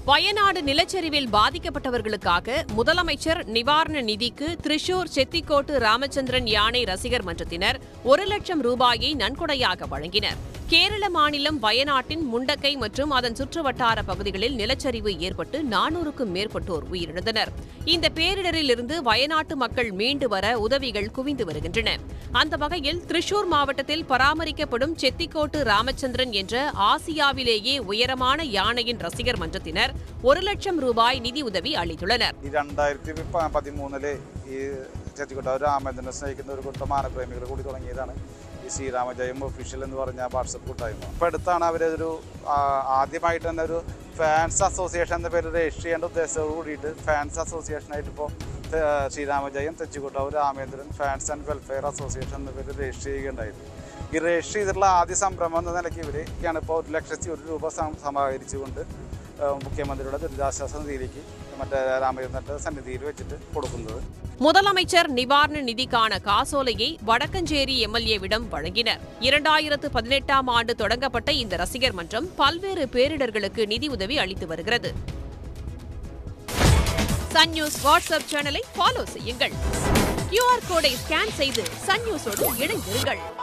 வயநாடு நிலச்சரிவில் பாதிக்கப்பட்டவர்களுக்காக முதலமைச்சர் நிவாரண நிதிக்கு திரிஷூர் செத்திக்கோட்டு ராமச்சந்திரன் யானை ரசிகர் மன்றத்தினர் ஒரு லட்சம் ரூபாயை நன்கொடையாக வழங்கினர் கேரள மாநிலம் வயநாட்டின் முண்டக்கை மற்றும் அதன் சுற்றுவட்டார பகுதிகளில் நிலச்சரிவு ஏற்பட்டு நானூறுக்கும் மேற்பட்டோர் உயிரிழந்தனர் இந்த பேரிடரிலிருந்து வயநாட்டு மக்கள் மீண்டு வர உதவிகள் குவிந்து வருகின்றன அந்த வகையில் திரிஷூர் மாவட்டத்தில் பராமரிக்கப்படும் செத்திக்கோட்டு ராமச்சந்திரன் என்ற ஆசியாவிலேயே உயரமான யானையின் ரசிகர் மன்றத்தினர் ஒரு லட்சம் ரூபாய் நிதியுதவி அளித்துள்ளனர் ഈ രണ്ടായിരത്തി പ- പതിമൂന്നില് ഈ ചെത്തിക്കൊട്ട രാമേന്ദ്രനെ സ്നേഹിക്കുന്ന ഒരു കൂട്ടം മാനപ്രേമികൾ കൂടി തുടങ്ങിയതാണ് ഈ ശ്രീരാമജയം ഒഫീഷ്യൽ എന്ന് പറഞ്ഞ വാട്സപ്പ് കൂട്ടായ്മ അപ്പോൾ അടുത്താണ് അവരൊരു ആ, ആദ്യമായിട്ട് തന്നെ ഒരു ഫാൻസ് അസോസിയേഷൻ എന്ന പേര് രജിസ്റ്റർ ചെയ്യേണ്ട ഉദ്ദേശത്തോട് കൂടിയിട്ട് ഫാൻസ് അസോസിയേഷനായിട്ട് ഇപ്പോൾ Sreeramajayam Thechikottukavu Ramendran fans and welfare association എന്ന പേര് രജിസ്റ്റർ ചെയ്യുകയുണ്ടായിരുന്നു ഈ രജിസ്റ്റർ ചെയ്തിട്ടുള്ള ആദ്യ സംരംഭം എന്ന നിലയ്ക്ക് ഇവർ ഇപ്പോൾ ഒരു ലക്ഷത്തി ഒരു രൂപ സം- സമാഹരിച്ചുകൊണ്ട് ഏഹ് മുഖ്യമന്ത്രിയുടെ ദുരിതാശ്വാസ നിധിയിലേക്ക് മറ്റേ രാമചന്ദ്രൻ്റെ സന്നിധിയിൽ വെച്ചിട്ട് കൊടുക്കുന്നത് முதலமைச்சர் நிவாரண நிதிக்கான காசோலையை வடக்கஞ்சேரி எம்எல்ஏவிடம் வழங்கினர் இரண்டாயிரத்து பதினெட்டாம் ஆண்டு தொடங்கப்பட்ட இந்த ரசிகர் மன்றம் பல்வேறு பேரிடர்களுக்கு நிதியுதவி அளித்து வருகிறது சன் நியூஸ் வாட்ஸ்அப் சேனலை ஃபாலோ செய்யுங்கள் கியூஆர் கோடை ஸ்கேன் செய்து சன் நியூஸோடு இணைந்திருங்கள்